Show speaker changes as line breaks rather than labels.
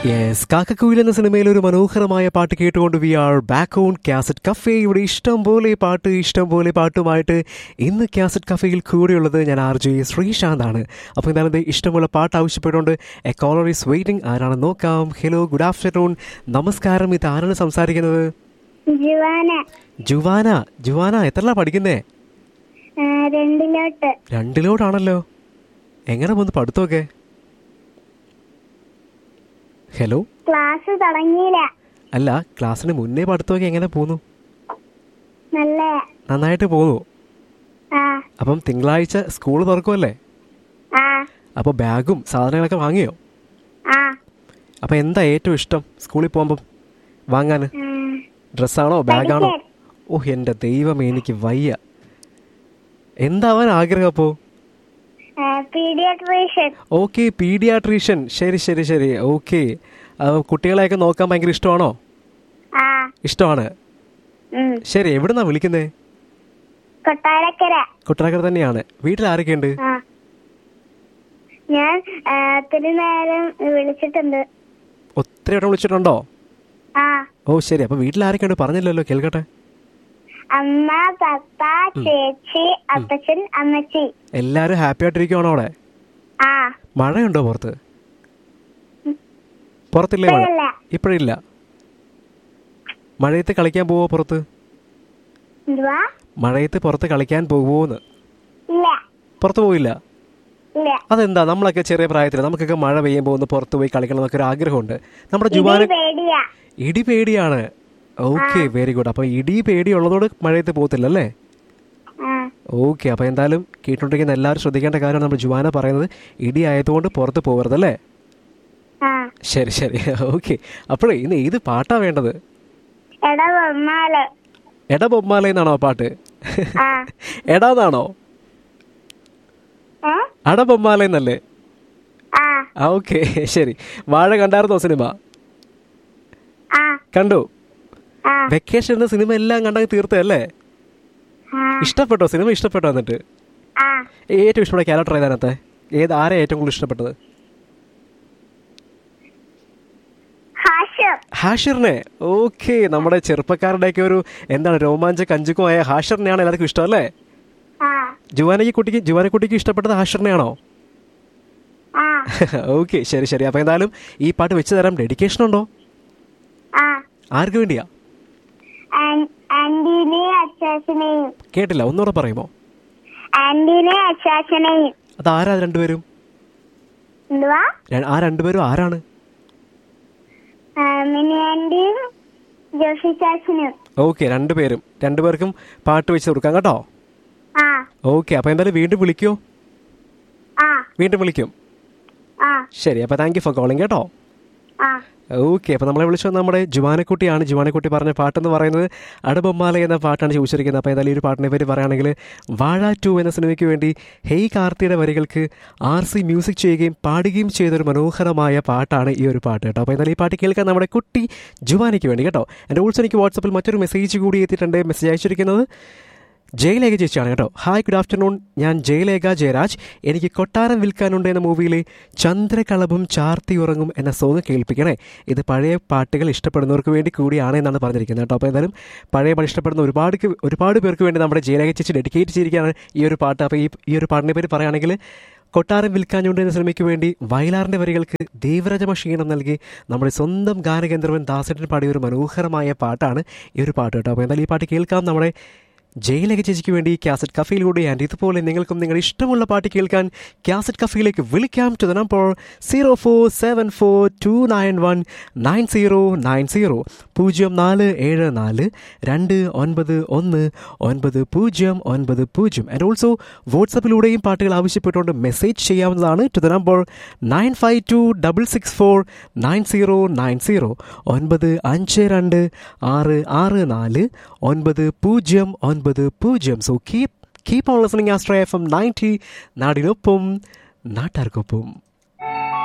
Yes Kakkakuyil എന്ന സിനിമയിൽ ഒരു മനോഹരമായ പാട്ട് കേട്ടുകൊണ്ട് we are back on cassette cafe ഇവിടെ ഇഷ്ടം പോലെ പാട്ട് ഇഷ്ടം പോലെ പാട്ടുമായിട്ട് ഇന്ന് കാസറ്റ് കഫേയിൽ കൂടെയുള്ളത് ഞാൻ ആർ ജെ ശ്രീശാന്ത് ആണ് അപ്പോൾ എന്തായാലും ദേ ഇഷ്ടമുള്ള പാട്ട് ആവശ്യപ്പെട്ടുകൊണ്ട് എ കോളർ ഈസ് വെയിറ്റിംഗ് ആരാണെന്ന് നോക്കാം ഹലോ ഗുഡ് ആഫ്റ്റർനൂൺ നമസ്കാരം ഇത് ആരാണ് സംസാരിക്കുന്നത്
ജുവാന
ജുവാന ജുവാന എത്രല്ല പഠിക്കുന്നേ
ആ, രണ്ടിലോട്ട്
രണ്ടിലോട്ടാണല്ലോ എങ്ങനെ പോന്ന് പഠിത്തമൊക്കെ ഹലോ
ക്ലാസ് തുടങ്ങിയില്ല
അല്ല ക്ലാസ്സിന് മുന്നേ പഠിത്തമൊക്കെ എങ്ങനെ പോന്നു
നല്ല
നന്നായിട്ട് പോന്നു
ആ
അപ്പം തിങ്കളാഴ്ച സ്കൂൾ തുറക്കുമല്ലേ
ആ
അപ്പോൾ ബാഗും സാധനങ്ങളൊക്കെ വാങ്ങിയോ
ആ
അപ്പോൾ എന്താ ഏറ്റവും ഇഷ്ടം സ്കൂളിൽ പോകുമ്പം വാങ്ങാൻ
ആ,
ഡ്രസ്സാണോ ബാഗാണോ
പഠിക്കാൻ.
ഓ എൻ്റെ ദൈവമേ എനിക്ക് വയ്യ എന്താവാൻ ആഗ്രഹം അപ്പോൾ
ആ, പീഡിയാട്രീഷ്യൻ
ഓക്കെ പീഡിയാട്രീഷ്യൻ ശരി ശരി ശരി ഓക്കെ കുട്ടികളെയൊക്കെ നോക്കാൻ ഭയങ്കര ഇഷ്ടമാണോ
ആ
ഇഷ്ടമാണ്
ഉം.
ശരി എവിടുന്നാ വിളിക്കുന്നേ
കൊട്ടാരക്കര
കുട്ടനാക്കര തന്നെയാണ് വീട്ടിൽ ആരൊക്കെയുണ്ട്
ആ ഞാൻ ആ, ഒത്തിരി നേരം വിളിച്ചിട്ടുണ്ട്
ഒത്തിരി വട്ടം വിളിച്ചിട്ടുണ്ടോ
ആ
ഓ ശരി അപ്പോൾ വീട്ടിൽ ആരൊക്കെയുണ്ട് പറഞ്ഞില്ലല്ലോ കേൾക്കട്ടെ
അമ്മ പപ്പ ചേച്ചി അപ്പച്ചൻ അമ്മച്ചി
എല്ലാവരും ഹാപ്പി ആയിട്ടിരിക്കുവാണോ അവിടെ
ആ
മഴയുണ്ടോ പുറത്ത് പുറത്തില്ലേ മഴ
ഇപ്പോഴില്ല.
ഇപ്പോഴില്ല മഴയത്ത് കളിക്കാൻ പോവോ പുറത്ത്
എന്തുവാ
മഴയത്ത് പുറത്ത് കളിക്കാൻ പോകുമോന്ന്
ഇല്ല
പുറത്ത് പോയില്ല
ഇല്ല
അതെന്താ നമ്മളൊക്കെ ചെറിയ പ്രായത്തിൽ നമുക്കൊക്കെ മഴ പെയ്യുമ്പോൾ ഒന്ന് പുറത്ത് പോയി കളിക്കണം എന്നൊക്കെ ഒരു ആഗ്രഹമുണ്ട് നമ്മുടെ
ഇത്
ജുവാന്
പേടിയാ
ഇടി പേടിയാണ് ഓക്കെ വെരി ഗുഡ് അപ്പോൾ ഇടി പേടിയുള്ളതോട് മഴയത്ത് പോകത്തില്ല അല്ലേ
ആ
ഓക്കെ അപ്പോൾ എന്തായാലും കേട്ടുകൊണ്ടിരിക്കുന്ന എല്ലാവരും ശ്രദ്ധിക്കേണ്ട കാര്യമാണ് നമ്മുടെ ജുവാന പറയുന്നത് ഇടി ആയതുകൊണ്ട് പുറത്ത് പോകരുതല്ലേ
ആ
ശരി ശരി ഓക്കെ അപ്പോഴേ ഇന്ന് ഏത് പാട്ടാ വേണ്ടത്
എടാ വന്നാല്
എട ബൊമ്മാല എന്നാണോ ആ പാട്ട്
ആ
എടാന്നാണോ
ഏ
അട ബൊമ്മാല എന്നല്ലേ
ആ
ആ ഓക്കെ ശരി വാഴ കണ്ടായിരുന്നോ സിനിമ
ആ
കണ്ടു
ആ
വെക്കേഷൻ എന്ന സിനിമ എല്ലാം കണ്ടങ്ങ് തീർത്തല്ലേ
ആ
ഇഷ്ടപ്പെട്ടോ സിനിമ ഇഷ്ടപ്പെട്ടോ എന്നിട്ട്
ആ
ഏറ്റവും ഇഷ്ടപ്പെട്ട ക്യാരക്ടർ ഏതാനത്തെ ഏത് ആരെ ഏറ്റവും കൂടുതൽ ഇഷ്ടപ്പെട്ടത്
ഹാഷ്യം
ഹാഷിറിനെ ഓക്കെ നമ്മുടെ ചെറുപ്പക്കാരുടെയൊക്കെ ഒരു എന്താണ് രോമാഞ്ച കഞ്ചുക്കുമായ ഹാഷിറിനെയാണ് എല്ലാവർക്കും ഇഷ്ടം അല്ലേ
ആ
ജുവാനയ്ക്ക് കുട്ടിക്ക് ജുവാനക്കുട്ടിക്ക് ഇഷ്ടപ്പെട്ടത് ഹാഷിറിനെയാണോ
ആ
ഓക്കെ ശരി ശരി അപ്പോൾ എന്തായാലും ഈ പാട്ട് വെച്ച് തരാം ഡെഡിക്കേഷൻ ഉണ്ടോ
ആ
ആർക്ക് വേണ്ടിയാ
ആൻ- ആന്റീനെയും അച്ചാച്ചനെയും
കേട്ടില്ല ഒന്നുകൂടെ പറയുമോ
ആന്റീനെയും അച്ചാച്ചനെയും
അത് ആരാ രണ്ടുപേരും
എന്തുവാ
ര- ആ രണ്ടുപേരും ആരാണ്
ആ, മിനി ആന്റിയും ജോഷി ചാച്ചനും
ഓക്കെ രണ്ടുപേരും രണ്ടുപേർക്കും പാട്ട് വെച്ച് കൊടുക്കാം കേട്ടോ
ആ
ഓക്കെ അപ്പോൾ എന്തായാലും വീണ്ടും വിളിക്കോ
ആ
വീണ്ടും വിളിക്കും
ആ
ശരി അപ്പോൾ താങ്ക് യു ഫോർ കോളിംഗ് കേട്ടോ
ആ
ഓക്കെ അപ്പോൾ നമ്മളെ വിളിച്ചത് നമ്മുടെ ജുവാനക്കുട്ടിയാണ് ജുവാനക്കുട്ടി പറഞ്ഞ പാട്ടെന്ന് പറയുന്നത് അടബൊമ്മാല എന്ന പാട്ടാണ് ചോദിച്ചിരിക്കുന്നത് അപ്പോൾ ഏതായാലും ഈ ഒരു പാട്ടിനെ പറ്റി പറയുകയാണെങ്കിൽ വാഴ ടു എന്ന സിനിമയ്ക്ക് വേണ്ടി ഹെയ് കാർത്തിയുടെ വരികൾക്ക് ആർ സി മ്യൂസിക് ചെയ്യുകയും പാടുകയും ചെയ്തൊരു മനോഹരമായ പാട്ടാണ് ഈ ഒരു പാട്ട് കേട്ടോ അപ്പോൾ എന്തായാലും ഈ പാട്ട് കേൾക്കാൻ നമ്മുടെ കുട്ടി ജുവാനയ്ക്ക് വേണ്ടി കേട്ടോ എൻ്റെ ഓൾസോ എനിക്ക് വാട്സപ്പിൽ മറ്റൊരു മെസ്സേജ് കൂടി എത്തിയിട്ടുണ്ട് മെസ്സേജ് അയച്ചിരിക്കുന്നത് ജയലേഖ ചേച്ചിയാണ് കേട്ടോ ഹായ് ഗുഡ് ആഫ്റ്റർനൂൺ ഞാൻ ജയലേഖ ജയരാജ് എനിക്ക് കൊട്ടാരം വിൽക്കാനുണ്ട് എന്ന മൂവിയിലെ ചന്ദ്രകളഭം ചാർത്തി ഉറങ്ങും എന്ന സോങ് കേൾപ്പിക്കണേ ഇത് പഴയ പാട്ടുകൾ ഇഷ്ടപ്പെടുന്നവർക്ക് വേണ്ടി കൂടിയാണ് എന്നാണ് പറഞ്ഞിരിക്കുന്നത് കേട്ടോ അപ്പോൾ എന്തായാലും പഴയ പാട്ട് ഇഷ്ടപ്പെടുന്ന ഒരുപാട് ക്ക് ഒരുപാട് പേർക്ക് വേണ്ടി നമ്മുടെ ജയലേഖ ചേച്ചി ഡെഡിക്കേറ്റ് ചെയ്തിരിക്കുകയാണ് ഈ ഒരു പാട്ട് അപ്പോൾ ഈ ഈ ഒരു പാട്ടിനെ പറ്റി പറയുകയാണെങ്കിൽ കൊട്ടാരം വിൽക്കാഞ്ഞുണ്ട് എന്ന സിനിമയ്ക്ക് വേണ്ടി വയലാറിൻ്റെ വരികൾക്ക് ദേവരാജമ ക്ഷീണം നൽകി നമ്മുടെ സ്വന്തം ഗാനഗന്ധർവൻ ദാസേട്ടൻ പാടിയ ഒരു മനോഹരമായ പാട്ടാണ് ഈ ഒരു പാട്ട് കേട്ടോ അപ്പോൾ എന്തായാലും ഈ പാട്ട് കേൾക്കാം നമ്മുടെ ജയിലക ചേച്ചിക്ക് വേണ്ടി കാസറ്റ് കഫയിലൂടെ ആൻഡ് ഇതുപോലെ നിങ്ങൾക്കും നിങ്ങളുടെ ഇഷ്ടമുള്ള പാട്ട് കേൾക്കാൻ കാസറ്റ് കഫയിലേക്ക് വിളിക്കാം to the number zero four seven four two nine one nine zero nine zero പൂജ്യം നാല് ഏഴ് നാല് രണ്ട് ഒൻപത് ഒന്ന് ഒൻപത് പൂജ്യം ഒൻപത് പൂജ്യം ആൻഡ് ഓൾസോ വാട്സപ്പിലൂടെയും പാട്ടുകൾ ആവശ്യപ്പെട്ടുകൊണ്ട് മെസ്സേജ് ചെയ്യാവുന്നതാണ് to the number nine five two double six four nine zero nine zero ഒൻപത് അഞ്ച് രണ്ട് ആറ് ആറ് നാല് ഒൻപത് പൂജ്യം ഒൻപത് പൂജ്യം so keep keep on listening ആസ്ട്രേ എഫ് എം നയൻറ്റി നാടിനൊപ്പം നാട്ടാർക്കൊപ്പം